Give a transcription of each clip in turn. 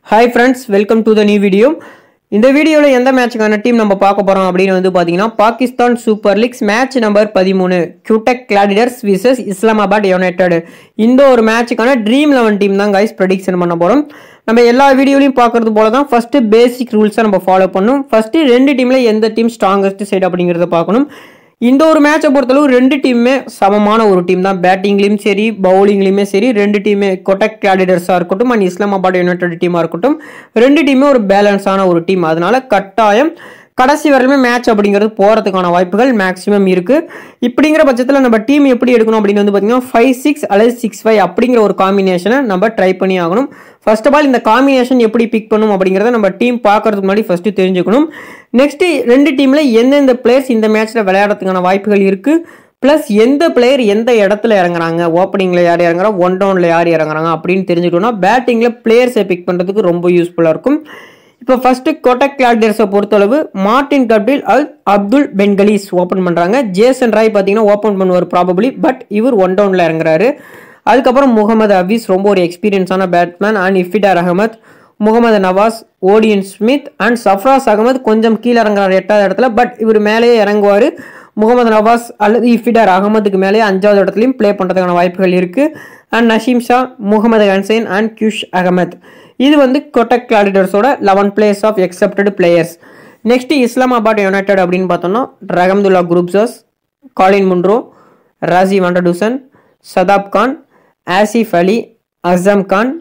hi friends welcome to the new video இந்த வீடியோவில் எந்த மேட்சுக்கான டீம் நம்ம பார்க்க போகிறோம் அப்படின்னு வந்து பார்த்தீங்கன்னா Pakistan super leagues match number பதிமூணு Quetta gladiators versus Islamabad united இந்த ஒரு மேட்சுக்கான ட்ரீம் லெவன் டீம் தான் கைஸ் ப்ரெடிக்ஷன் பண்ண போகிறோம் நம்ம எல்லா வீடியோலையும் பார்க்கறது போல தான் ஃபஸ்ட்டு பேசிக் ரூல்ஸை நம்ம ஃபாலோ பண்ணணும் ஃபஸ்ட்டு ரெண்டு டீமில் எந்த டீம் ஸ்ட்ராங்கஸ்ட் சைடு அப்படிங்கிறத பார்க்கணும் இந்த ஒரு மேட்சை பொறுத்தளவு ரெண்டு டீமுமே சமமான ஒரு டீம் தான் பேட்டிங்லேயும் சரி பவுலிங்லேயுமே சரி ரெண்டு டீமே கொட்டக் கிளாடிடர்ஸாக இருக்கட்டும் அண்ட் இஸ்லாமாபாத் யுனைடெட் டீமாக இருக்கட்டும் ரெண்டு டீமே ஒரு பேலன்ஸான ஒரு டீம் அதனால கட்டாயம் கடைசி வரையிலுமே மேட்ச் அப்படிங்கிறது போகிறதுக்கான வாய்ப்புகள் மேக்ஸிமம் இருக்குது இப்படிங்கிற பட்சத்தில் நம்ம டீம் எப்படி எடுக்கணும் அப்படின்னு வந்து பார்த்தீங்கன்னா ஃபைவ் சிக்ஸ் அல்லது சிக்ஸ் ஃபைவ் அப்படிங்கிற ஒரு காம்பினேஷனை நம்ம ட்ரை பண்ணி ஆகணும் ஃபர்ஸ்ட் ஆஃப் ஆல் இந்த காம்பினேஷன் எப்படி பிக் பண்ணும் அப்படிங்கிறத நம்ம டீம் பார்க்கறதுக்கு முன்னாடி ஃபஸ்ட்டு தெரிஞ்சுக்கணும் நெக்ஸ்ட் ரெண்டு டீமில் எந்தெந்த பிளேயர்ஸ் இந்த மேட்ச்சில் விளையாடுறதுக்கான வாய்ப்புகள் இருக்குது ப்ளஸ் எந்த பிளேயர் எந்த இடத்துல இறங்குறாங்க ஓப்பனிங்கில் யார் இறங்குறா ஒன் டவுனில் யார் இறங்குறாங்க அப்படின்னு தெரிஞ்சுக்கணும்னா பேட்டிங்கில் பிளேயர்ஸை பிக் பண்ணுறதுக்கு ரொம்ப யூஸ்ஃபுல்லாக இருக்கும் இப்போ ஃபர்ஸ்ட் கோட்டக் கிளாடியர்ஸை பொறுத்தளவு மார்டின் கப்டில் அல் அப்துல் பென்கலீஸ் ஓப்பன் பண்ணுறாங்க ஜேசன் ராய் பார்த்தீங்கன்னா ஓப்பன் பண்ணுவார் ப்ராபபிளி பட் இவர் ஒன் டவுனில் இறங்குறாரு அதுக்கப்புறம் முகமது ஹபீஸ் ரொம்ப ஒரு எக்ஸ்பீரியன்ஸான batsman and Iftikhar Ahmed Mohammad Nawaz Odean Smith and Sarfaraz Ahmed கொஞ்சம் கீழே இறங்குறாரு எட்டாவது இடத்துல பட் இவர் மேலேயே இறங்குவார் முகமது நவாஸ் அல்லது இஃபிடார் அகமதுக்கு மேலே அஞ்சாவது இடத்துலையும் ப்ளே பண்ணுறதுக்கான வாய்ப்புகள் இருக்குது அண்ட் நஷீம் ஷா முகமது ஹன்சைன் அண்ட் கியூஷ் அகமத் இது வந்து கொட்டக் கிளாடிடர்ஸோட eleven players of expected players next Islamabad united அப்படின்னு பார்த்தோம்னா Rahmanullah Gurbaz Colin Munro Rassie van der Dussen Shadab Khan Asif Ali Azam Khan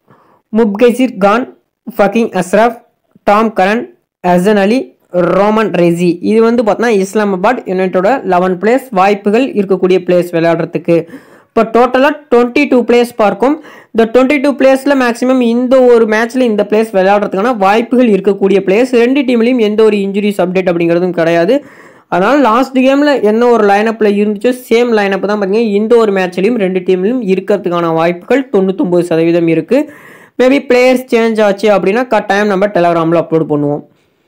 Mubasir Khan Faheem Ashraf Tom Curran Hasan Ali Rumman Raees இது வந்து பார்த்தோன்னா இஸ்லாமாபாத் யுனைட்டோட லெவன் பிளேயர்ஸ் வாய்ப்புகள் இருக்கக்கூடிய பிளேயர்ஸ் விளையாடுறதுக்கு இப்போ டோட்டலாக டுவெண்ட்டி டூ பிளேயர்ஸ் பார்க்கும் இந்த டுவெண்ட்டி டூ பிளேயர்ஸில் மேக்ஸிமம் இந்த ஒரு மேட்ச்சில் இந்த பிளேயர்ஸ் விளையாடுறதுக்கான வாய்ப்புகள் இருக்கக்கூடிய பிளேயர்ஸ் ரெண்டு டீம்லையும் எந்த ஒரு இன்ஜுரிஸ் அப்டேட் அப்படிங்கிறதும் கிடையாது அதனால் லாஸ்ட் கேமில் என்ன ஒரு லைனப்பில் இருந்துச்சோ சேம் லைனப் தான் பார்த்தீங்கன்னா இந்த ஒரு மேட்ச்லையும் ரெண்டு டீம்லையும் இருக்கிறதுக்கான வாய்ப்புகள் தொண்ணூத்தொம்பது சதவீதம் இருக்குது மேபி பிளேயர்ஸ் சேஞ்ச் ஆச்சு அப்படின்னா கட்டாயம் நம்ம டெலகிராமில் அப்லோட் பண்ணுவோம்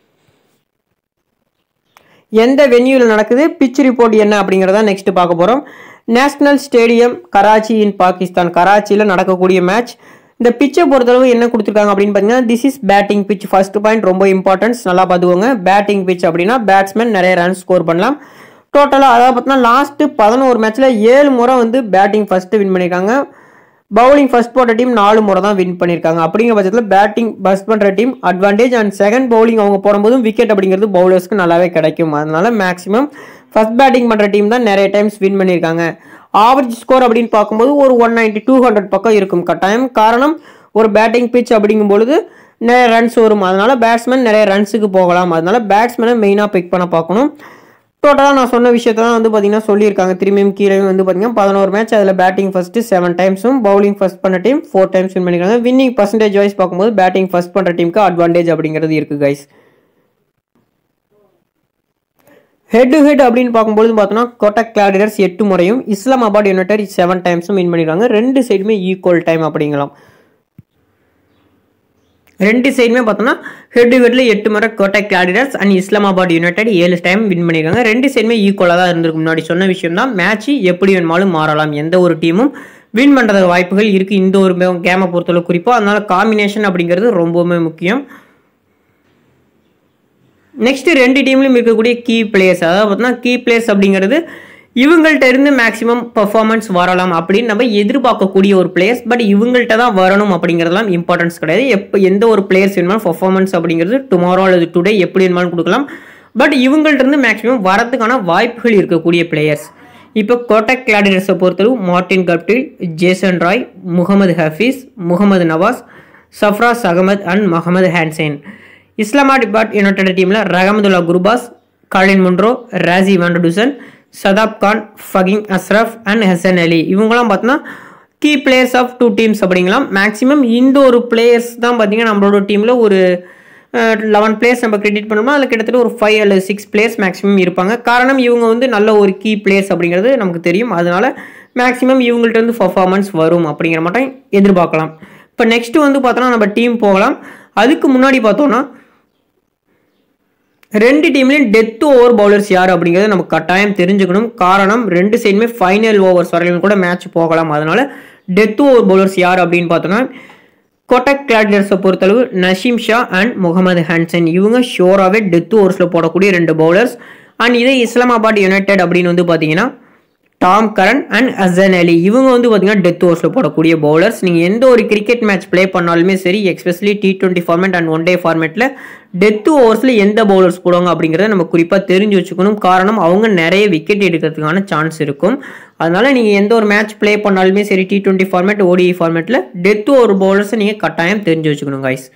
எந்த வென்யூவில் நடக்குது பிச் ரிப்போர்ட் என்ன அப்படிங்கிறத நெக்ஸ்ட் பார்க்க போகிறோம் national stadium Karachi in Pakistan கராச்சியில் நடக்கக்கூடிய மேட்ச் இந்த பிச்சை பொறுத்தளவு என்ன கொடுத்துருக்காங்க அப்படின்னு பார்த்தீங்கன்னா this is batting pitch first point ரொம்ப இம்பார்ட்டன்ஸ் நல்லா பார்த்துக்கோங்க பேட்டிங் பிச் அப்படின்னா பேட்ஸ்மேன் நிறைய ரன் ஸ்கோர் பண்ணலாம் டோட்டலாக அதாவது பார்த்தீங்கன்னா லாஸ்ட்டு பதினோரு மேட்ச்சில் ஏழு முறை வந்து பேட்டிங் ஃபஸ்ட்டு வின் பண்ணியிருக்காங்க பவுலிங் ஃபர்ஸ்ட் போட்ட டீம் நாலு முறை தான் வின் பண்ணியிருக்காங்க அப்படிங்கிற பட்சத்தில் பேட்டிங் பஸ்ட் பண்ணுற team advantage and second bowling அவங்க போடும்போதும் விக்கெட் அப்படிங்கிறது பவுலர்ஸ்க்கு நல்லாவே கிடைக்கும் அதனால மேக்ஸிமம் ஃபர்ஸ்ட் பேட்டிங் பண்ணுற டீம் தான் நிறைய டைம்ஸ் வின் பண்ணியிருக்காங்க ஆவரேஜ் ஸ்கோர் அப்படின்னு பார்க்கும்போது ஒரு ஒன் நைன்டி டூ ஹண்ட்ரட் பக்கம் இருக்கும் கட்டாயம் காரணம் ஒரு பேட்டிங் பிச் அப்படிங்கும் பொழுது நிறைய ரன்ஸ் வரும் அதனால பேட்ஸ்மேன் நிறைய ரன்ஸுக்கு போகலாம் அதனால பேட்ஸ்மேனை மெயினாக பிக் பண்ண பார்க்கணும் டோட்டலாக நான் சொன்ன விஷயத்த தான் வந்து பார்த்தீங்கன்னா சொல்லியிருக்காங்க திரும்பியும் கீழே வந்து பார்த்தீங்கன்னா பதினோரு மேட்ச் அதில் பேட்டிங் ஃபஸ்ட்டு செவன் டைம்ஸும் பவுலிங் ஃபஸ்ட் பண்ண டீம் ஃபோர் டைம்ஸ் வின் பண்ணியிருக்காங்க வின்னிங் பர்சன்டேஜ் வைஸ் பார்க்கும்போது பேட்டிங் ஃபஸ்ட் பண்ணுற டீமுக்கு அட்வான்டேஜ் அப்படிங்கிறது இருக்குது கைஸ் ஹெட் டு ஹெட் அப்படின்னு பார்க்கும்போது பார்த்தோன்னா கோட்டக் கிளாடிடர்ஸ் எட்டு முறையும் இஸ்லாமாபாத் யுனைடெட் செவன் டைம்ஸும் வின் பண்ணியிருக்காங்க ரெண்டு சைடுமே ஈக்குவல் டைம் அப்படிங்கலாம் ரெண்டு சைடுமே பார்த்தோம்னா ஹெட் டு ஹெட்ல எட்டு முறை Quetta gladiators and Islamabad united ஏழு டைம் வின் பண்ணியிருக்காங்க ரெண்டு சைடுமே ஈக்குவலாக தான் இருந்திருக்கு முன்னாடி சொன்ன விஷயம் தான் மேட்ச் எப்படி வேணுமாலும் மாறலாம் எந்த ஒரு டீமும் வின் பண்ணுறது வாய்ப்புகள் இருக்குது இந்த ஒரு கேமை பொறுத்தளவு குறிப்பாக அதனால காம்பினேஷன் அப்படிங்கிறது ரொம்பவுமே முக்கியம் நெக்ஸ்ட் ரெண்டு டீம்லையும் இருக்கக்கூடிய கீ பிளேயர்ஸ் அதாவது பார்த்தீங்கன்னா கீ பிளேயர்ஸ் அப்படிங்கிறது இவங்கள்ட்ட இருந்து மேக்ஸிமம் பர்ஃபார்மன்ஸ் வரலாம் அப்படின்னு நம்ம எதிர்பார்க்கக்கூடிய ஒரு பிளேயர்ஸ் பட் இவங்கள்ட்ட தான் வரணும் அப்படிங்கிறதுலாம் இம்பார்ட்டன்ஸ் கிடையாது எப்போ எந்த ஒரு பிளேயர்ஸ் வேணுமாலும் பர்ஃபார்மன்ஸ் அப்படிங்கிறது டுமாரோ அல்லது டுடே எப்படி வேணுமாலும் கொடுக்கலாம் பட் இவங்கள்ட்ட இருந்து மேக்ஸிமம் வரதுக்கான வாய்ப்புகள் இருக்கக்கூடிய பிளேயர்ஸ் இப்போ கோட்டக் கிளாடினர்ஸை பொறுத்தளவு Martin Guptill Jason Roy Mohammad Hafeez Mohammad Nawaz Sarfaraz Ahmed and Mohammad Hasnain Islamabad united டீமில் Rahmanullah Gurbaz Colin Munro Rassie van der Dussen Shadab Khan Faheem Ashraf and Hasan Ali இவங்களாம் பார்த்தோன்னா key players of two teams அப்படிங்களாம் மேக்ஸிமம் இந்த ஒரு பிளேயர்ஸ் தான் பார்த்தீங்கன்னா நம்மளோட டீமில் ஒரு லெவன் பிளேயர்ஸ் நம்ம கிரெடிட் பண்ணோம்னா அதில் கிட்டத்தட்ட ஒரு ஃபைவ் அல்லது சிக்ஸ் பிளேயர்ஸ் மேக்ஸிமம் இருப்பாங்க காரணம் இவங்க வந்து நல்ல ஒரு கீ பிளேயர்ஸ் அப்படிங்கிறது நமக்கு தெரியும் அதனால மேக்ஸிமம் இவங்கள்ட்ட இருந்து பர்ஃபார்மன்ஸ் வரும் அப்படிங்கிற மட்டும் எதிர்பார்க்கலாம் இப்போ நெக்ஸ்ட் வந்து பார்த்தோன்னா நம்ம டீம் போகலாம் அதுக்கு முன்னாடி பார்த்தோன்னா ரெண்டு டீம்லையும் டெத் ஓவர் பவுலர்ஸ் யார் அப்படிங்கிறத நம்ம கட்டாயம் தெரிஞ்சுக்கணும் காரணம் ரெண்டு சைடுமே ஃபைனல் ஓவர்ஸ் வரையிலும் கூட மேட்ச் போகலாம் அதனால டெத் ஓவர் பவுலர்ஸ் யார் அப்படின்னு பார்த்தோன்னா கோட்டக் கிளாடியர்ஸை பொறுத்தளவு நஷீம் ஷா அண்ட் முகமது ஹான்சன் இவங்க ஷோராகவே டெத் ஓவர்ஸில் போடக்கூடிய ரெண்டு பவுலர்ஸ் அண்ட் இதே இஸ்லாமாபாத் யுனைடெட் அப்படின்னு வந்து பார்த்தீங்கன்னா Tom Curran and Hasan Ali இவங்க வந்து பார்த்தீங்கன்னா டெத் ஓவர்ஸில் போடக்கூடிய பவுலர்ஸ் நீங்கள் எந்த ஒரு கிரிக்கெட் மேட்ச் ப்ளே பண்ணாலுமே சரி especially T twenty format and one day ஃபார்மேட்டில் டெத் ஓவர்ஸில் எந்த பவுலர்ஸ் போடுவாங்க அப்படிங்கிறத நம்ம குறிப்பாக தெரிஞ்சு வச்சுக்கணும் காரணம் அவங்க நிறைய விக்கெட் எடுக்கிறதுக்கான சான்ஸ் இருக்கும் அதனால நீங்கள் எந்த ஒரு மேட்ச் ப்ளே பண்ணாலுமே சரி டி டுவெண்ட்டி ஃபார்மேட் ஓடிஐ ஃபார்மேட்டில் டெத் ஓவர் பவுலர்ஸை நீங்கள் கட்டாயம் தெரிஞ்சு வச்சுக்கணும் கைஸ்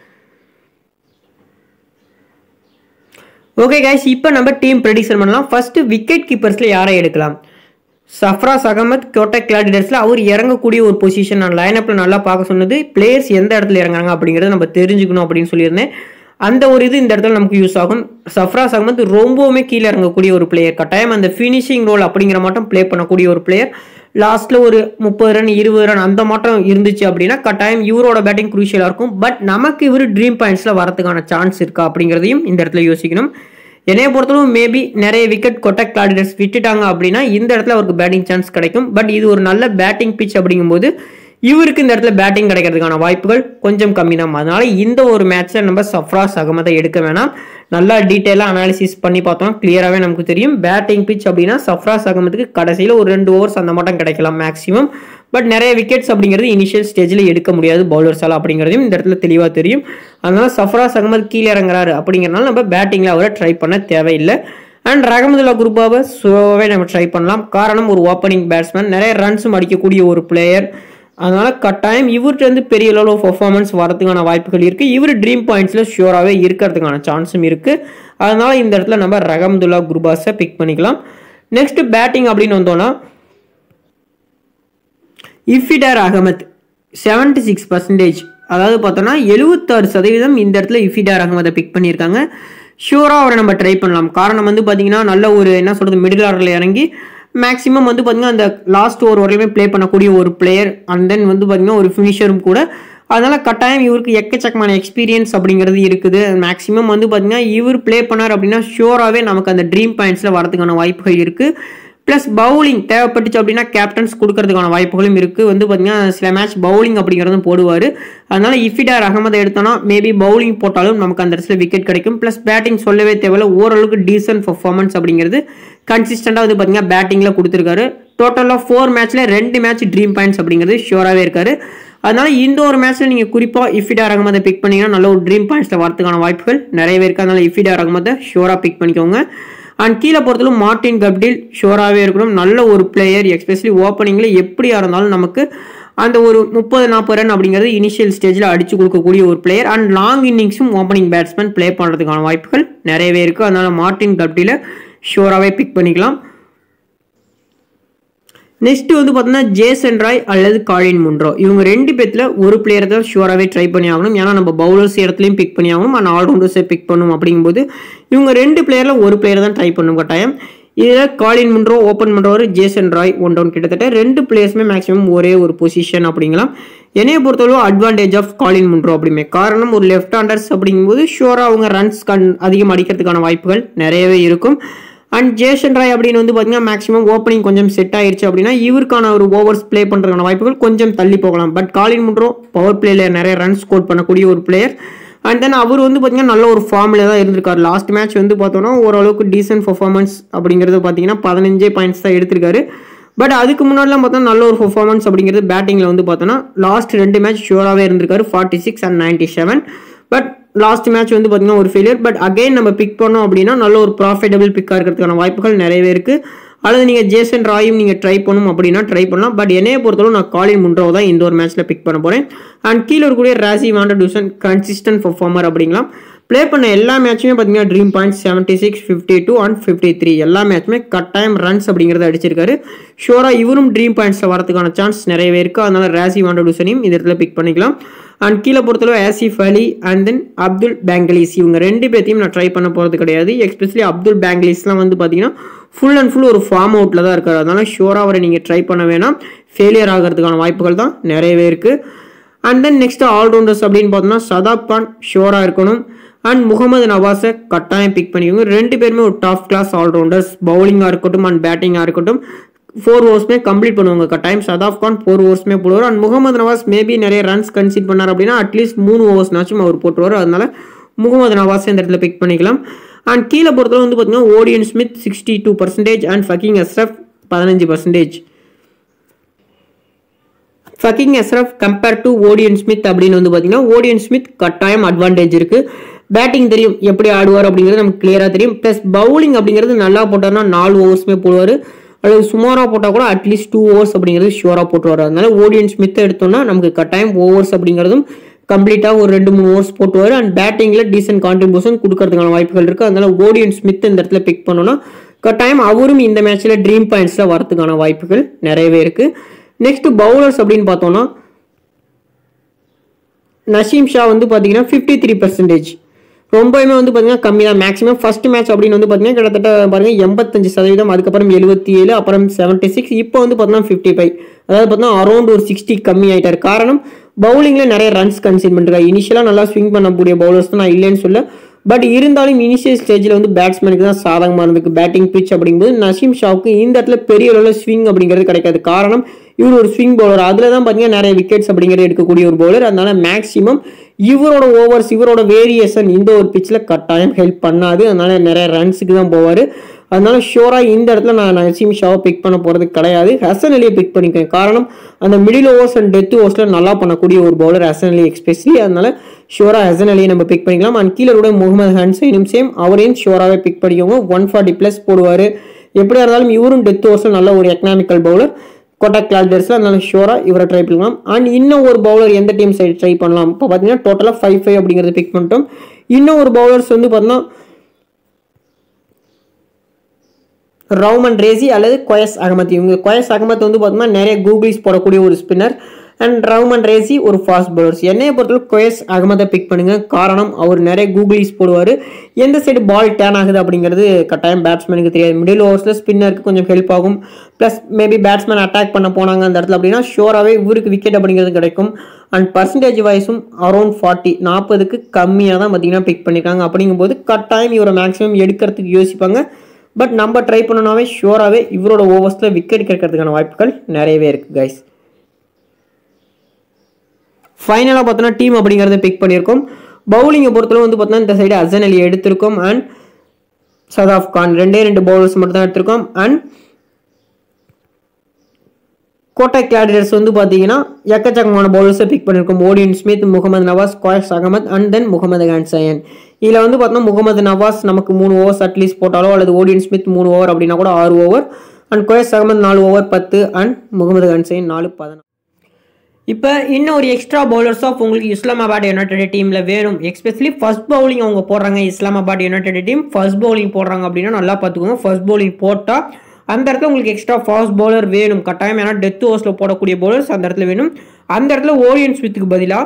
ஓகே கைஸ் இப்போ நம்ம டீம் ப்ரெடிக்ஷன் பண்ணலாம் ஃபர்ஸ்ட் விக்கெட் கீப்பர்ஸில் யாரை எடுக்கலாம் சஃப்ராஸ் அகமத் கோட்டக் கிளாடிடர்ஸில் அவர் இறங்கக்கூடிய ஒரு பொசிஷன் நான் லைனப்பில் நல்லா பார்க்க சொன்னது பிளேயர்ஸ் எந்த இடத்துல இறங்குறாங்க அப்படிங்கிறத நம்ம தெரிஞ்சுக்கணும் அப்படின்னு சொல்லியிருந்தேன் அந்த ஒரு இது இந்த இடத்துல நமக்கு யூஸ் ஆகும் சஃப்ராஸ் அகமத் ரொம்பவுமே கீழே இறங்கக்கூடிய ஒரு பிளேயர் கட்டாயம் அந்த ஃபினிஷிங் ரோல் அப்படிங்கிற மட்டும் ப்ளே பண்ணக்கூடிய ஒரு பிளேயர் லாஸ்ட்டில் ஒரு முப்பது ரன் இருபது ரன் அந்த மாட்டம் இருந்துச்சு அப்படின்னா கட்டாயம் இவரோட பேட்டிங் குரூஷியலாக இருக்கும் பட் நமக்கு இவர் ட்ரீம் பாயிண்ட்ஸில் வரதுக்கான சான்ஸ் இருக்கா அப்படிங்கிறதையும் இந்த இடத்துல யோசிக்கணும் என்னைய பொறுத்தளவு மேபி நிறைய விக்கெட் கொட்டக் கிளாடிடர்ஸ் விட்டுட்டாங்க அப்படின்னா இந்த இடத்துல அவருக்கு பேட்டிங் சான்ஸ் கிடைக்கும் பட் இது ஒரு நல்ல பேட்டிங் பிச் அப்படிங்கும்போது இவருக்கு இந்த இடத்துல பேட்டிங் கிடைக்கிறதுக்கான வாய்ப்புகள் கொஞ்சம் கம்மி தான் அதனால இந்த ஒரு மேட்ச்சை நம்ம சஃப்ராஸ் அகமதை எடுக்க வேணாம் நல்லா டீட்டெயிலாக அனாலிசிஸ் பண்ணி பார்த்தோம் கிளியராகவே நமக்கு தெரியும் பேட்டிங் பிச் அப்படின்னா சஃப்ராஸ் அகமதுக்கு கடைசியில் ஒரு ரெண்டு ஓவர்ஸ் அந்த மட்டும் கிடைக்கலாம் மேக்ஸிமம் பட் நிறைய விக்கெட்ஸ் அப்படிங்கிறது இனிஷியல் ஸ்டேஜில் எடுக்க முடியாது பவுலர்ஸால் அப்படிங்கிறதையும் இந்த இடத்துல தெளிவாக தெரியும் அதனால சஃப்ராஸ் அகமது கீழே இறங்குறாரு அப்படிங்கிறனால நம்ம பேட்டிங்கில் அவரை ட்ரை பண்ண தேவையில்லை அண்ட் ரகமதுல்லா குரூப்பாவை ஸ்லோவாகவே நம்ம ட்ரை பண்ணலாம் காரணம் ஒரு ஓப்பனிங் பேட்ஸ்மேன் நிறைய ரன்ஸும் அடிக்கக்கூடிய ஒரு பிளேயர் அதனால கட்டாயம் இவர்கிட்ட இருந்து பெரிய லெவலில் பர்ஃபார்மன்ஸ் வரதுக்கான வாய்ப்புகள் இருக்குது இவர் ட்ரீம் பாயிண்ட்ஸில் ஷியோராகவே இருக்கிறதுக்கான சான்ஸும் இருக்குது அதனால இந்த இடத்துல நம்ம ரகமதுல்லா குருபாஸை பிக் பண்ணிக்கலாம் நெக்ஸ்ட் பேட்டிங் அப்படின்னு வந்தோம்னா Iftikhar Ahmed seventy six percentage அதாவது பார்த்தோன்னா எழுபத்தாறு சதவீதம் இந்த இடத்துல இஃபிடார் அகமதை பிக் பண்ணியிருக்காங்க ஷூராக அவரை நம்ம ட்ரை பண்ணலாம் காரணம் வந்து பார்த்தீங்கன்னா நல்ல ஒரு என்ன சொல்கிறது மிடில் ஆர்டரில் இறங்கி மேக்ஸிமம் வந்து பார்த்தீங்கன்னா அந்த லாஸ்ட் ஓவர் வரையுமே ப்ளே பண்ணக்கூடிய ஒரு பிளேயர் அண்ட் தென் வந்து பார்த்தீங்கன்னா ஒரு ஃபினிஷரும் கூட அதனால கட்டாயம் இவருக்கு எக்கச்சக்கமான எக்ஸ்பீரியன்ஸ் அப்படிங்கிறது இருக்குது மேக்ஸிமம் வந்து பார்த்தீங்கன்னா இவர் ப்ளே பண்ணார் அப்படின்னா ஷியோராகவே நமக்கு அந்த ட்ரீம் பாயிண்ட்ஸில் வரதுக்கான வாய்ப்புகள் இருக்குது ப்ளஸ் பவுலிங் தேவைப்பட்டுச்சு அப்படின்னா கேப்டன்ஸ் கொடுக்கறதுக்கான வாய்ப்புகளும் இருக்குது வந்து பார்த்தீங்கன்னா சில மேட்ச் பவுலிங் அப்படிங்கிறதும் போடுவார் அதனால இஃபிடார் அகமதை எடுத்தோன்னா மேபி பவுலிங் போட்டாலும் நமக்கு அந்த இடத்துல விக்கெட் கிடைக்கும் ப்ளஸ் பேட்டிங் சொல்லவே தேவையில்ல ஓரளவுக்கு டீசன்ட் பர்ஃபார்மன்ஸ் அப்படிங்கிறது கன்சிஸ்டண்டாக வந்து பார்த்தீங்கன்னா பேட்டிங்கில் கொடுத்துருக்காரு டோட்டலாக ஃபோர் மேட்ச்சில் ரெண்டு மேட்ச் ட்ரீம் பாயிண்ட்ஸ் அப்படிங்கிறது ஷியோராகவே இருக்காரு அதனால இந்த ஒரு மேட்ச்சில் நீங்கள் குறிப்பாக இஃபிடார் அகமதை பிக் பண்ணீங்கன்னா நல்ல ஒரு ட்ரீம் பாயிண்ட்ஸில் வரதுக்கான வாய்ப்புகள் நிறையவே இருக்குது அதனால இஃபிடார் அகமதை ஷியோராக பிக் பண்ணிக்கோங்க அண்ட் கீழே பொறுத்தலும் மார்டின் கப்டில் ஷோராகவே இருக்கணும் நல்ல ஒரு பிளேயர் எஸ்பெஷலி ஓப்பனிங்கில் எப்படியா இருந்தாலும் நமக்கு அந்த ஒரு முப்பது நாற்பது ரன் அப்படிங்கிறது இனிஷியல் ஸ்டேஜில் அடிச்சு கொடுக்கக்கூடிய ஒரு பிளேயர் அண்ட் லாங் இன்னிங்ஸும் ஓப்பனிங் பேட்ஸ்மேன் ப்ளே பண்ணுறதுக்கான வாய்ப்புகள் நிறையவே இருக்குது அதனால மார்டின் கப்டியில் ஷோராகவே பிக் பண்ணிக்கலாம் நெக்ஸ்ட் வந்து பார்த்தோன்னா ஜேசன் ராய் அல்லது காலின் முன்ரோ இவங்க ரெண்டு பேர்த்தில் ஒரு பிளேயரை தான் ஷுவராகவே ட்ரை பண்ணி ஆகணும் ஏன்னா நம்ம பவுலர்ஸ் இடத்துலையும் பிக் பண்ணி ஆகணும் அண்ட் ஆல்ரவுண்டர்ஸை பிக் பண்ணணும் அப்படிங்கும்போது இவங்க ரெண்டு பிளேயரில் ஒரு பிளேயர் தான் ட்ரை பண்ணும் கட்டாயம் இதில் காலின் முன்ரோ ஓப்பன் பண்ணுறவர் ஜேசன் ராய் ஒன் டவுன் கிட்டத்தட்ட ரெண்டு பிளேயர்ஸுமே மேக்ஸிமம் ஒரே ஒரு பொசிஷன் அப்படிங்கலாம் என்னைய பொறுத்தளவு அட்வான்டேஜ் ஆஃப் காலின் முன்ரோ அப்படிமே காரணம் ஒரு லெஃப்ட் ஹேண்டர்ஸ் அப்படிங்கும்போது ஷுவராக அவங்க ரன்ஸ் கண் அதிகம் அடிக்கிறதுக்கான வாய்ப்புகள் நிறையவே இருக்கும் அண்ட் ஜேசன் ராய் அப்படின்னு வந்து பார்த்தீங்கன்னா மேக்ஸிமம் ஓப்பனிங் கொஞ்சம் செட் ஆயிருச்சு அப்படின்னா இவருக்கான ஒரு ஓவர்ஸ் ப்ளே பண்ணுறதுக்கான வாய்ப்புகள் கொஞ்சம் தள்ளி போகலாம் பட் காலின் முன்ரோ பவர் பிளேல நிறைய ரன் ஸ்கோர் பண்ணக்கூடிய ஒரு பிளேயர் அண்ட் தென் அவர் வந்து பார்த்தீங்கன்னா நல்ல ஒரு ஃபார்மில் தான் இருந்திருக்காரு லாஸ்ட் மேட்ச் வந்து பார்த்தோன்னா ஓரளவுக்கு டீசென்ட் பர்ஃபார்மன்ஸ் அப்படிங்கிறது பார்த்தீங்கன்னா பதினஞ்சே பாயிண்ட்ஸ் தான் எடுத்திருக்காரு பட் அதுக்கு முன்னாடிலாம் பார்த்தோன்னா நல்ல ஒரு பர்ஃபார்மன்ஸ் அப்படிங்கிறது பேட்டிங்கில் வந்து பார்த்தோன்னா லாஸ்ட் ரெண்டு மேட்ச் ஷுவராகவே இருந்திருக்காரு forty six and ninety seven but last match வந்து பார்த்தீங்கன்னா ஒரு ஃபெயிலியர் பட் அகைன் நம்ம பிக் பண்ணோம் அப்படின்னா நல்ல ஒரு ப்ராஃபிட்டபிள் பிக்காக இருக்கிறதுக்கான வாய்ப்புகள் நிறையவே இருக்குது அல்லது நீங்கள் ஜேசன் ராயும் நீங்கள் ட்ரை பண்ணணும் அப்படின்னா ட்ரை பண்ணலாம் பட் என்னைய பொறுத்தளவு நான் காலின் முன்ரோவை தான் இந்த ஒரு மேட்ச்சில் பிக் பண்ண போகிறேன் அண்ட் கீழே இருக்கக்கூடிய Rassie van der Dussen consistent performer அப்படிங்களாம் ப்ளே பண்ண எல்லா மேட்சுமே பார்த்தீங்கன்னா dream point seventy six fifty two and fifty three எல்லா மேட்சுமே கட்டாயம் ரன்ஸ் அப்படிங்கிறத அடிச்சிருக்காரு ஷோராக இவரும் ட்ரீம் பாயிண்ட்ஸில் வரதுக்கான சான்ஸ் நிறையவே இருக்குது அதனால ராசி வாண்டர் டூசனையும் இந்த இடத்துல பிக் பண்ணிக்கலாம் அண்ட் கீழே பொறுத்தளவு ஆசிஃப் அலி அண்ட் தென் அப்துல் பேங்கலிஸ் இவங்க ரெண்டு பேர்த்தையும் நான் ட்ரை பண்ண போகிறது கிடையாது எஸ்பெஷலி அப்துல் பேங்கலிஸ்லாம் வந்து பார்த்தீங்கன்னா ஃபுல் அண்ட் ஃபுல் ஒரு ஃபார்ம் அவுட்டில் தான் இருக்காரு அதனால ஷோராக அவரை நீங்கள் ட்ரை பண்ண வேணாம் ஃபெயிலியர் ஆகிறதுக்கான வாய்ப்புகள் தான் நிறையவே இருக்குது அண்ட் தென் நெக்ஸ்ட் ஆல்ரவுண்டர்ஸ் அப்படின்னு பார்த்தோம்னா சதாப் கான் ஷோராக இருக்கணும் அண்ட் முகமது நவாஸை கட்டாயம் பிக் பண்ணிக்கோங்க ரெண்டு பேருமே ஒரு டாப் கிளாஸ் ஆல்ரவுண்டர்ஸ் பவுலிங்காக இருக்கட்டும் அண்ட் பேட்டிங்காக இருக்கட்டும் ஃபோர் ஓவர்ஸ்மே கம்ப்ளீட் பண்ணுவாங்க கட்டாயம் சதாப் கான் ஃபோர் ஓவர்ஸ்மே போடுவார் அண்ட் முகமது நவாஸ் மேபி நிறைய ரன்ஸ் கன்சீட் பண்ணார் அப்படின்னா அட்லீஸ்ட் மூணு ஓவர்ஸ்னாச்சும் அவர் போட்டுருவார் அதனால முகமது நவாஸ் இந்த இடத்துல பிக் பண்ணிக்கலாம் அண்ட் கீழே பொறுத்தவரை வந்து பார்த்தீங்கன்னா Odean Smith sixty two percentage and Faheem Ashraf பதினஞ்சு percentage Faheem Ashraf compare to Odean Smith அப்படின்னு வந்து பார்த்தீங்கன்னா ஓடியன் ஸ்மித் கட்டாயம் அட்வான்டேஜ் இருக்கு பேட்டிங் தெரியும் எப்படி ஆடுவார் அப்படிங்கிறது நமக்கு கிளியராக தெரியும் ப்ளஸ் பவுலிங் அப்படிங்கிறது நல்லா போட்டார்னா நாலு ஓவர்ஸ்மே போடுவார் அல்லது சுமாராக போட்டால் கூட அட்லீஸ்ட் டூ ஓவர்ஸ் அப்படிங்கிறது ஷுவராக போட்டுருவார் அதனால ஓடியன் ஸ்மித்தை எடுத்தோம்னா நமக்கு கட்டாயம் ஓவர்ஸ் அப்படிங்கிறதும் கம்ப்ளீட்டாக ஒரு ரெண்டு மூணு ஓவர்ஸ் போட்டுவார் அண்ட் பேட்டிங்கில் டீசென்ட் கான்ட்ரிபியூஷன் கொடுக்கறதுக்கான வாய்ப்புகள் இருக்குது அதனால ஓடியன் ஸ்மித் இந்த இடத்துல பிக் பண்ணோம்னா கட்டாயம் அவரும் இந்த மேட்ச்சில் ட்ரீம் பாயிண்ட்ஸில் வரதுக்கான வாய்ப்புகள் நிறையவே இருக்குது நெக்ஸ்ட் பவுலர்ஸ் அப்படின்னு பார்த்தோம்னா நசீம் ஷா வந்து பார்த்தீங்கன்னா ஃபிஃப்டி த்ரீ பர்சன்டேஜ் ரொம்பவுமே வந்து பார்த்தீங்கன்னா கம்மி தான் மேக்ஸிமம் ஃபர்ஸ்ட் மேட்ச் அப்படின்னு வந்து பார்த்தீங்கன்னா கிட்டத்தட்ட பாருங்க எண்பத்தஞ்சு சதவீதம் அதுக்கப்புறம் எழுபத்தி ஏழு அப்புறம் செவன்ட்டி சிக்ஸ் இப்போ வந்து பார்த்தீங்கன்னா ஃபிஃப்டி ஃபைவ் அதாவது பார்த்தீங்கன்னா அரௌண்ட் ஒரு சிக்ஸ்டி கம்மி ஆயிட்டார் காரணம் பவுலிங்கில் நிறைய ரன்ஸ் கன்சீட் பண்ணிருக்காரு இனிஷியலாக நல்லா ஸ்விங் பண்ணக்கூடிய பவுலர்ஸ் தான் நான் இல்லைன்னு சொல்ல பட் இருந்தாலும் இனிஷியல் ஸ்டேஜில் வந்து பேட்ஸ்மேனுக்கு தான் சாதகமாக இருந்திருக்கு பேட்டிங் பிச் அப்படிங்கும்போது நசீம் ஷாவுக்கு இந்த இடத்துல பெரிய அளவில் ஸ்விங் அப்படிங்கிறது கிடைக்காது காரணம் இவர் ஒரு ஸ்விங் பவுலர் அதில் தான் பார்த்தீங்கன்னா நிறைய விக்கெட்ஸ் அப்படிங்கிறது எடுக்கக்கூடிய ஒரு பவுலர் அதனால மேக்ஸிமம் இவரோட ஓவர்ஸ் இவரோட வேரியேஷன் இந்த ஒரு பிச்சில் கட்டாயம் ஹெல்ப் பண்ணாது அதனால நிறைய ரன்ஸுக்கு தான் போவார் அதனால ஷோராக இந்த இடத்துல நான் நசீம் ஷாவை பிக் பண்ண போகிறது கிடையாது ஹசன் அலியை பிக் பண்ணிக்கிறேன் காரணம் அந்த மிடில் ஓவர்ஸ் அண்ட் டெத் ஓவர்ஸில் நல்லா பண்ணக்கூடிய ஒரு பவுலர் ஹசன் அலி எக்ஸ்பெஷலி அதனால ஷோரா ஹசன் அலியை நம்ம பிக் பண்ணிக்கலாம் அண்ட் கீழே கூட முகமது ஹன்சைனும் சேம் அவரையும் ஷோராகவே பிக் பண்ணிக்கோங்க ஒன் ஃபார்ட்டி ப்ளஸ் போடுவார் எப்படியா இருந்தாலும் இவரும் டெத் ஓவர்ஸில் நல்ல ஒரு எக்கனாமிக்கல் பவுலர் கோட்டக் கிளாடர்ஸில் அதனால ஷோராக இவரை ட்ரை பண்ணலாம் அண்ட் இன்னும் ஒரு பவுலர் எந்த டீம் சைடு ட்ரை பண்ணலாம் இப்போ பார்த்தீங்கன்னா டோட்டலாக ஃபைவ் ஃபைவ் அப்படிங்கிறத பிக் பண்ணிட்டோம் இன்னும் ஒரு பவுலர்ஸ் வந்து பார்த்தீங்கன்னா ரவுமன் ரேசி அல்லது கொயஸ் அகமத் இவங்க கொயஸ் அகமத் வந்து பார்த்தோம்னா நிறைய கூகுளிஸ் போடக்கூடிய ஒரு ஸ்பின்னர் அண்ட் ரவுமன் ரேசி ஒரு ஃபாஸ்ட் பவுலர்ஸ் என்னைய பொறுத்தவரை கொயஸ் அகமதை பிக் பண்ணுங்க காரணம் அவர் நிறைய கூகுளிஸ் போடுவார் எந்த சைடு பால் டேன் ஆகுது அப்படிங்கிறது கட்டாயம் பேட்ஸ்மேனுக்கு தெரியாது மிடில் ஓவர்ஸில் ஸ்பின்னருக்கு கொஞ்சம் ஹெல்ப் ஆகும் ப்ளஸ் மேபி பேட்ஸ்மேன் அட்டாக் பண்ண போனாங்க அந்த இடத்துல அப்படின்னா ஷோராகவே இவருக்கு விக்கெட் அப்படிங்கிறது கிடைக்கும் அண்ட் பர்சன்டேஜ் வைஸும் அரௌண்ட் ஃபார்ட்டி நாற்பதுக்கு கம்மியாக தான் பார்த்தீங்கன்னா பிக் பண்ணியிருக்காங்க அப்படிங்கும்போது கட்டாயம் இவரை மேக்ஸிமம் எடுக்கிறதுக்கு யோசிப்பாங்க பட் நம்ம ட்ரை பண்ணனாவே ஷுவராகவே இவரோட ஓவர்ஸில் விக்கெட் கிடைக்கிறதுக்கான வாய்ப்புகள் நிறையவே இருக்குது கைஸ் ஃபைனலாக பார்த்தோன்னா டீம் அப்படிங்கிறத பிக் பண்ணியிருக்கோம் பவுலிங்கை பொறுத்தளவு வந்து பார்த்தோன்னா இந்த சைடு அசன் அலி எடுத்திருக்கோம் அண்ட் சதாப் கான் ரெண்டே ரெண்டு பவுலர்ஸ் மட்டும் தான் எடுத்திருக்கோம் அண்ட் கோட்டை கேடிடர்ஸ் வந்து பார்த்தீங்கன்னா எக்கச்சக்கமான பவுலர்ஸை பிக் பண்ணியிருக்கோம் Odean Smith Mohammad Nawaz Qais Ahmed and then Mohammad Hasnain இதில் வந்து பார்த்தோம்னா முகமது நவாஸ் நமக்கு மூணு ஓவர்ஸ் அட்லீஸ்ட் போட்டாலோ அல்லது ஓடியன் ஸ்மித் மூணு ஓவர் அப்படின்னா கூட ஆறு ஓவர் அண்ட் கோயஸ் அகமத் நாலு ஓவர் பத்து அண்ட் முகமது ஹான்சயன் நாலு பதினாறு இப்போ இன்னும் ஒரு எக்ஸ்ட்ரா பவுலர்ஸ் ஆஃப் உங்களுக்கு இஸ்லாமாபாத் யுனைடெட் டீமில் வேணும் எஸ்பெஷலி ஃபர்ஸ்ட் பவுலிங் அவங்க போடுறாங்க Islamabad united team first bowling போடுறாங்க அப்படின்னா நல்லா பார்த்துக்கோங்க ஃபர்ஸ்ட் பவுலிங் போட்டால் அந்த இடத்துல உங்களுக்கு எக்ஸ்ட்ரா ஃபாஸ்ட் பவுலர் வேணும் கட்டாயம் ஏன்னா டெத் ஓவர்ஸில் போடக்கூடிய பவுலர்ஸ் அந்த இடத்துல வேணும் அந்த இடத்துல ஓரியன் ஸ்மித்துக்கு பதிலாக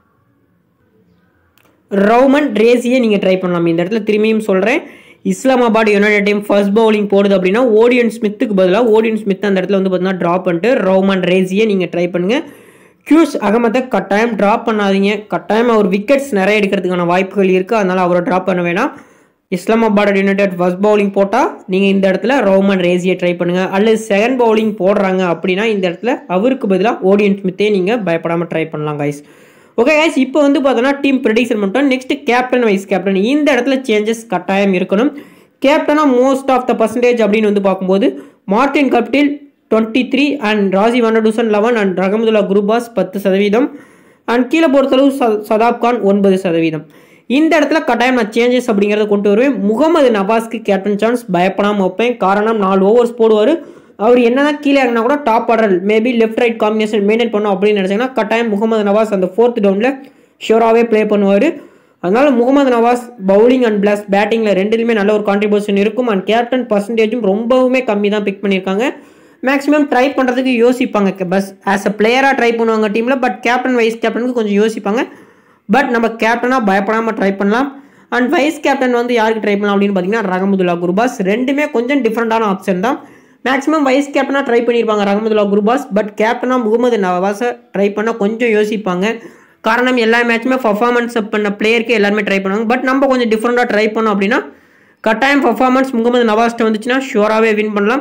ரவுமன் ரேசியை நீங்கள் ட்ரை பண்ணலாம் இந்த இடத்துல திரும்பியும் சொல்கிறேன் Islamabad united team first bowling போடுது அப்படின்னா ஓடியன் ஸ்மித்துக்கு பதிலாக ஓடியன் ஸ்மித் அந்த இடத்துல வந்து பார்த்தீங்கன்னா ட்ராப் பண்ணிட்டு ரவுமன் ரேசியை நீங்கள் ட்ரை பண்ணுங்கள் கியூஸ் அகமதை கட்டாயம் ட்ராப் பண்ணாதீங்க கட்டாயம் அவர் விக்கெட்ஸ் நிறைய எடுக்கிறதுக்கான வாய்ப்புகள் இருக்குது அதனால் அவரை ட்ராப் பண்ண வேணாம் இஸ்லாமாபாத் யுனைடெட் ஃபர்ஸ்ட் பவுலிங் போட்டால் நீங்கள் இந்த இடத்துல ரோமன் ரேசியை ட்ரை பண்ணுங்கள் அல்லது செகண்ட் பவுலிங் போடுறாங்க அப்படின்னா இந்த இடத்துல அவருக்கு பதிலாக ஓடியன் ஸ்மித்தே நீங்கள் பயப்படாமல் ட்ரை பண்ணலாம் கைஸ் ஓகே கைஸ் இப்போ வந்து பார்த்தோன்னா டீம் ப்ரெடிக்ஷன் பண்ணிட்டோம் நெக்ஸ்ட் கேப்டன் வைஸ் கேப்டன் இந்த இடத்துல சேஞ்சஸ் கட்டாயம் இருக்கணும் கேப்டனாக மோஸ்ட் ஆஃப் த பர்சன்டேஜ் அப்படின்னு வந்து பார்க்கும்போது Martin Guptill twenty three and Rassie van der Dussen eleven and Rahmanullah Gurbaz பத்து சதவீதம் அண்ட் கீழே பொறுத்தளவு ச சதாப் கான் ஒன்பது சதவீதம் இந்த இடத்துல கட்டாயம் நான் சேஞ்சஸ் அப்படிங்கிறத கொண்டு வருவேன் முகமது நவாஸ்க்கு கேப்டன் சான்ஸ் பயப்படாமல் வைப்பேன் காரணம் நாலு ஓவர்ஸ் போடுவார் அவர் என்னதான் கீழே இறங்கினா கூட top order maybe left right combination maintain பண்ணும் அப்படின்னு நினச்சிங்கன்னா கட்டாயம் முகமது நவாஸ் அந்த ஃபோர்த் டவுனில் ஷோராகவே ப்ளே பண்ணுவார் அதனால Mohammad Nawaz bowling and plus பேட்டிங்கில் ரெண்டுலையுமே நல்ல ஒரு கான்ட்ரிபியூஷன் இருக்கும் அண்ட் கேப்டன் பர்சன்டேஜும் ரொம்பவுமே கம்மி தான் பிக் பண்ணியிருக்காங்க மேக்ஸிமம் ட்ரை பண்ணுறதுக்கு யோசிப்பாங்க பஸ் ஆஸ் அ பிளேயராக ட்ரை பண்ணுவாங்க டீமில் பட் கேப்டன் வைஸ் கேப்டனுக்கு கொஞ்சம் யோசிப்பாங்க பட் நம்ம கேப்டனாக பயப்படாமல் ட்ரை பண்ணலாம் அண்ட் வைஸ் கேப்டன் வந்து யாருக்கு ட்ரை பண்ணலாம் அப்படின்னு பார்த்தீங்கன்னா ரகமதுல்லா குருபாஸ் ரெண்டுமே கொஞ்சம் டிஃப்ரெண்டான ஆப்ஷன் தான் மேக்ஸிமம் வைஸ் கேப்டனாக ட்ரை பண்ணியிருப்பாங்க ரகமதுல்லா குருபாஸ் பட் கேப்டனாக முகமது நவாஸை ட்ரை பண்ண கொஞ்சம் யோசிப்பாங்க காரணம் எல்லா மேட்சுமே பர்ஃபார்மன்ஸ் பண்ண பிளேயருக்கு எல்லாருமே ட்ரை பண்ணுவாங்க பட் நம்ம கொஞ்சம் டிஃப்ரெண்ட்டாக ட்ரை பண்ணோம் அப்படின்னா கட்டாயம் பர்ஃபார்மன்ஸ் முகமது நவாஸ்ட்ட வந்துச்சுன்னா ஷுவராகவே வின் பண்ணலாம்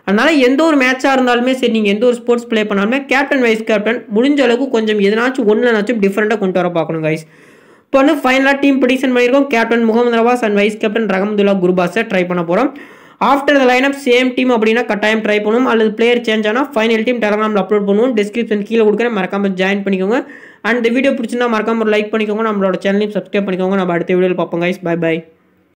அதனால எந்த ஒரு மேட்சாக இருந்தாலுமே சரி நீங்கள் எந்த ஒரு ஸ்போர்ட்ஸ் ப்ளே பண்ணாலுமே கேப்டன் வைஸ் கேப்டன் முடிஞ்ச அளவுக்கு கொஞ்சம் எதனாச்சும் ஒன்றுனாச்சும் டிஃப்ரெண்ட்டாக கொண்டு வர பார்க்கணும் கைஸ் இப்போ வந்து ஃபைனலாக டீம் ப்ரிடிக்ஷன் பண்ணியிருக்கோம் captain Mohammad Nawaz and vice captain Rahmanullah குருபாஸை ட்ரை பண்ண போகிறோம் after the lineup same team அப்படின்னா கட்டாயம் ட்ரை பண்ணுவோம் அல்லது பிளேயர் சேஞ்ச் ஆனால் ஃபைனல் டீம் டெலகிராமில் அப்லோட் பண்ணுவோம் டிஸ்கிரிப்ஷன் கீழே கொடுக்குறேன் மறக்காம ஜாயின் பண்ணிக்கோங்க அண்ட் இந்த வீடியோ பிடிச்சிருந்தா மறக்காம ஒரு லைக் பண்ணிக்கோங்க நம்மளோட சேனலையும் சப்ஸ்கிரைப் பண்ணிக்கோங்க நம்ம அடுத்த வீடியோவில் பார்ப்போம் கைஸ் பை பை